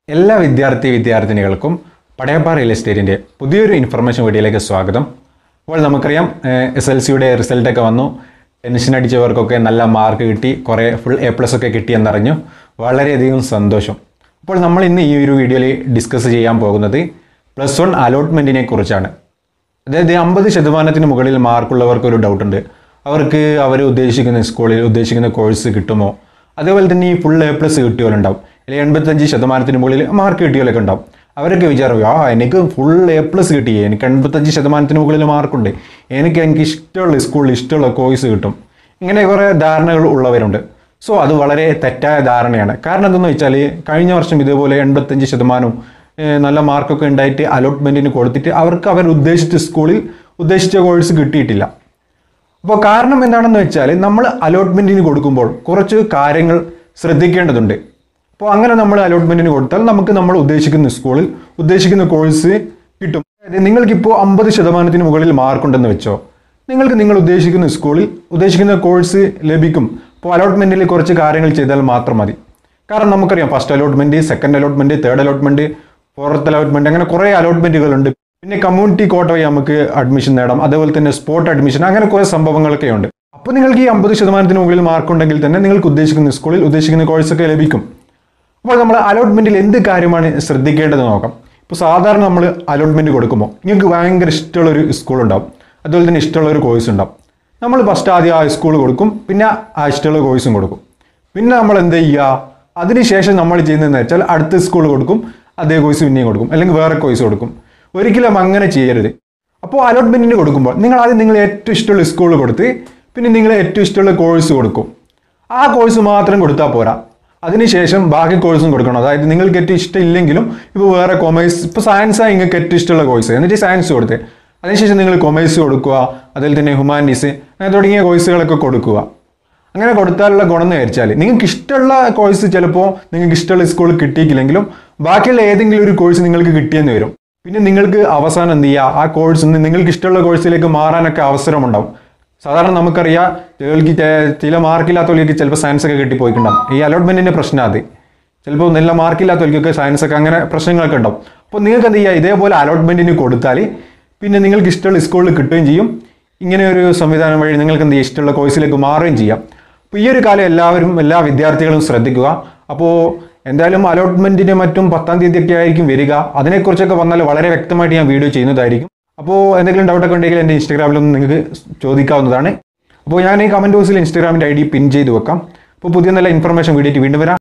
എല്ലാ വിദ്യാർത്ഥി വിദ്യാർത്ഥിനികൾക്കും പടയപ്പ റിയൽ എസ്റ്റേറ്റിൻ്റെ പുതിയൊരു ഇൻഫർമേഷൻ വീഡിയോയിലേക്ക് സ്വാഗതം അപ്പോൾ നമുക്കറിയാം എസ് എൽ സിയുടെ റിസൾട്ടൊക്കെ വന്നു ടെൻഷൻ അടിച്ചവർക്കൊക്കെ നല്ല മാർക്ക് കിട്ടി കുറേ ഫുൾ എ പ്ലസ് ഒക്കെ കിട്ടിയെന്നറിഞ്ഞു വളരെയധികം സന്തോഷം അപ്പോൾ നമ്മൾ ഇന്ന് ഈ ഒരു വീഡിയോയിൽ ഡിസ്കസ് ചെയ്യാൻ പോകുന്നത് പ്ലസ് വൺ അലോട്ട്മെൻറ്റിനെ കുറിച്ചാണ് അതായത് അമ്പത് ശതമാനത്തിന് മുകളിൽ മാർക്കുള്ളവർക്ക് ഒരു ഡൗട്ട് ഉണ്ട് അവർക്ക് അവർ ഉദ്ദേശിക്കുന്ന സ്കൂളിൽ ഉദ്ദേശിക്കുന്ന കോഴ്സ് കിട്ടുമോ അതേപോലെ തന്നെ ഈ ഫുൾ എ പ്ലസ് കിട്ടിയവരുണ്ടാവും അല്ലെങ്കിൽ എൺപത്തഞ്ച് ശതമാനത്തിന് മുകളിൽ മാർക്ക് കിട്ടിയവരൊക്കെ ഉണ്ടാവും അവരൊക്കെ വിചാരം ആ എനിക്ക് ഫുൾ എ പ്ലസ് കിട്ടി എനിക്ക് എൺപത്തഞ്ച് ശതമാനത്തിന് മുകളിൽ മാർക്കുണ്ട് എനിക്ക് എനിക്ക് ഇഷ്ടമുള്ള സ്കൂളിൽ ഇഷ്ടമുള്ള കോഴ്സ് കിട്ടും ഇങ്ങനെ കുറേ ധാരണകൾ ഉള്ളവരുണ്ട് സോ അത് വളരെ തെറ്റായ ധാരണയാണ് കാരണം എന്തെന്ന് വെച്ചാൽ കഴിഞ്ഞ വർഷം ഇതേപോലെ എൺപത്തഞ്ച് ശതമാനവും ഏഹ് നല്ല മാർക്കൊക്കെ ഉണ്ടായിട്ട് അലോട്ട്മെൻറ്റിന് കൊടുത്തിട്ട് അവർക്ക് അവർ ഉദ്ദേശിച്ച സ്കൂളിൽ ഉദ്ദേശിച്ച കോഴ്സ് കിട്ടിയിട്ടില്ല അപ്പോൾ കാരണം എന്താണെന്ന് വെച്ചാൽ നമ്മൾ അലോട്ട്മെൻറ്റിന് കൊടുക്കുമ്പോൾ കുറച്ച് കാര്യങ്ങൾ ശ്രദ്ധിക്കേണ്ടതുണ്ട് അപ്പോൾ അങ്ങനെ നമ്മൾ അലോട്ട്മെൻറ്റിന് കൊടുത്താൽ നമുക്ക് നമ്മൾ ഉദ്ദേശിക്കുന്ന സ്കൂളിൽ ഉദ്ദേശിക്കുന്ന കോഴ്സ് കിട്ടും അതായത് നിങ്ങൾക്കിപ്പോൾ അമ്പത് ശതമാനത്തിന് മുകളിൽ മാർക്കുണ്ടെന്ന് വെച്ചോ നിങ്ങൾക്ക് നിങ്ങൾ ഉദ്ദേശിക്കുന്ന സ്കൂളിൽ ഉദ്ദേശിക്കുന്ന കോഴ്സ് ലഭിക്കും അപ്പോൾ അലോട്ട്മെൻറ്റിൽ കുറച്ച് കാര്യങ്ങൾ ചെയ്താൽ മാത്രം മതി കാരണം നമുക്കറിയാം first allotment second allotment third allotment fourth allotment അങ്ങനെ കുറേ അലോട്ട്മെൻറ്റുകളുണ്ട് പിന്നെ കമ്മ്യൂണിറ്റി കോട്ട വഴി നമുക്ക് അഡ്മിഷൻ നേടാം അതേപോലെ തന്നെ സ്പോട്ട് അഡ്മിഷൻ അങ്ങനെ കുറേ സംഭവങ്ങളൊക്കെ ഉണ്ട് അപ്പോൾ നിങ്ങൾക്ക് ഈ അമ്പത് ശതമാനത്തിന് മുകളിൽ മാർക്ക് ഉണ്ടെങ്കിൽ തന്നെ നിങ്ങൾക്ക് ഉദ്ദേശിക്കുന്ന സ്കൂളിൽ ഉദ്ദേശിക്കുന്ന കോഴ്സൊക്കെ ലഭിക്കും അപ്പോൾ നമ്മൾ അലോട്ട്മെൻറ്റിൽ എന്ത് കാര്യമാണ് ശ്രദ്ധിക്കേണ്ടത് നോക്കാം ഇപ്പോൾ സാധാരണ നമ്മൾ അലോട്ട്മെൻറ്റ് കൊടുക്കുമ്പോൾ നിങ്ങൾക്ക് ഭയങ്കര ഇഷ്ടമുള്ള ഒരു സ്കൂൾ ഉണ്ടാവും അതുപോലെ തന്നെ ഇഷ്ടമുള്ള ഒരു കോഴ്സ് ഉണ്ടാവും നമ്മൾ ഫസ്റ്റ് ആദ്യം ആ സ്കൂൾ കൊടുക്കും പിന്നെ ആ ഇഷ്ടമുള്ള കോഴ്സും കൊടുക്കും പിന്നെ നമ്മൾ എന്ത് ചെയ്യുക അതിനുശേഷം നമ്മൾ ചെയ്യുന്നതെന്ന് വെച്ചാൽ അടുത്ത സ്കൂൾ കൊടുക്കും അതേ കോഴ്സ് പിന്നെയും കൊടുക്കും അല്ലെങ്കിൽ വേറെ കോഴ്സ് കൊടുക്കും ഒരിക്കലും അങ്ങനെ ചെയ്യരുത് അപ്പോൾ അലോട്ട്മെൻറ്റിന് കൊടുക്കുമ്പോൾ നിങ്ങൾ ആദ്യം നിങ്ങൾ ഏറ്റവും ഇഷ്ടമുള്ള സ്കൂൾ കൊടുത്ത് പിന്നെ നിങ്ങൾ ഏറ്റവും ഇഷ്ടമുള്ള കോഴ്സ് കൊടുക്കും ആ കോഴ്സ് മാത്രം കൊടുത്താൽ പോരാ അതിനുശേഷം ബാക്കി കോഴ്സും കൊടുക്കണം അതായത് നിങ്ങൾക്ക് ഏറ്റവും ഇഷ്ടമില്ലെങ്കിലും ഇപ്പോൾ വേറെ കൊമേഴ്സ് ഇപ്പോൾ സയൻസാണ് നിങ്ങൾക്ക് ഏറ്റവും ഇഷ്ടമുള്ള കോഴ്സ് എന്നിട്ട് സയൻസ് കൊടുത്ത് അതിനുശേഷം നിങ്ങൾ കൊമേഴ്സ് കൊടുക്കുക അതുപോലെ തന്നെ ഹ്യൂമാനിറ്റീസ് അങ്ങനെ തുടങ്ങിയ കോഴ്സുകളൊക്കെ കൊടുക്കുക അങ്ങനെ കൊടുത്താലുള്ള ഗുണം എന്ന് വിചാരിച്ചാൽ നിങ്ങൾക്ക് ഇഷ്ടമുള്ള കോഴ്സ് ചിലപ്പോൾ നിങ്ങൾക്ക് ഇഷ്ടമുള്ള സ്കൂളിൽ കിട്ടിയിട്ടില്ലെങ്കിലും ബാക്കിയുള്ള ഏതെങ്കിലും ഒരു കോഴ്സ് നിങ്ങൾക്ക് കിട്ടിയെന്ന് വരും പിന്നെ നിങ്ങൾക്ക് അവസാനം എന്ത് ചെയ്യുക ആ കോഴ്സ് നിങ്ങൾക്ക് ഇഷ്ടമുള്ള കോഴ്സിലേക്ക് മാറാനൊക്കെ അവസരമുണ്ടാവും സാധാരണ നമുക്കറിയാം ചിലർക്ക് ചെ- ചില മാർക്കില്ലാത്തവർക്ക് ചിലപ്പോൾ സയൻസ് ഒക്കെ കിട്ടിപ്പോയിട്ടുണ്ടാവും ഈ അലോട്ട്മെന്റിന്റെ പ്രശ്നം അത് ചിലപ്പോൾ നല്ല മാർക്കില്ലാത്തവർക്കൊക്കെ സയൻസ് ഒക്കെ അങ്ങനെ പ്രശ്നങ്ങളൊക്കെ ഉണ്ടാവും അപ്പോൾ നിങ്ങൾക്ക് എന്ത് ചെയ്യുക ഇതേപോലെ അലോട്ട്മെന്റിന് കൊടുത്താൽ പിന്നെ നിങ്ങൾക്ക് ഇഷ്ടമുള്ള സ്കൂളിൽ കിട്ടുകയും ചെയ്യും ഇങ്ങനെ ഒരു സംവിധാനം വഴി നിങ്ങൾക്ക് എന്ത് ചെയ്യും ഇഷ്ടമുള്ള കോഴ്സിലേക്ക് മാറുകയും ചെയ്യാം അപ്പോൾ ഈ ഒരു കാലം എല്ലാവരും എല്ലാ വിദ്യാർത്ഥികളും ശ്രദ്ധിക്കുക അപ്പോൾ എന്തായാലും അലോട്ട്മെന്റിന് മറ്റും പത്താം തീയതിയൊക്കെ ആയിരിക്കും വരിക അതിനെക്കുറിച്ചൊക്കെ വന്നാൽ വളരെ വ്യക്തമായിട്ട് ഞാൻ വീഡിയോ ചെയ്യുന്നതായിരിക്കും അപ്പോൾ എന്തെങ്കിലും ഡൗട്ടൊക്കെ ഉണ്ടെങ്കിൽ എൻ്റെ ഇൻസ്റ്റാഗ്രാമിലൊന്നും നിങ്ങൾക്ക് ചോദിക്കാവുന്നതാണ് അപ്പോൾ ഞാൻ ഈ കമൻറ്റ് ബോക്സിൽ ഇൻസ്റ്റാഗ്രാമിൻ്റെ ഐ ഡി പിൻ ചെയ്ത് വെക്കാം അപ്പോൾ പുതിയ നല്ല ഇൻഫർമേഷൻ വീഡിയോ വീണ്ടും വരാം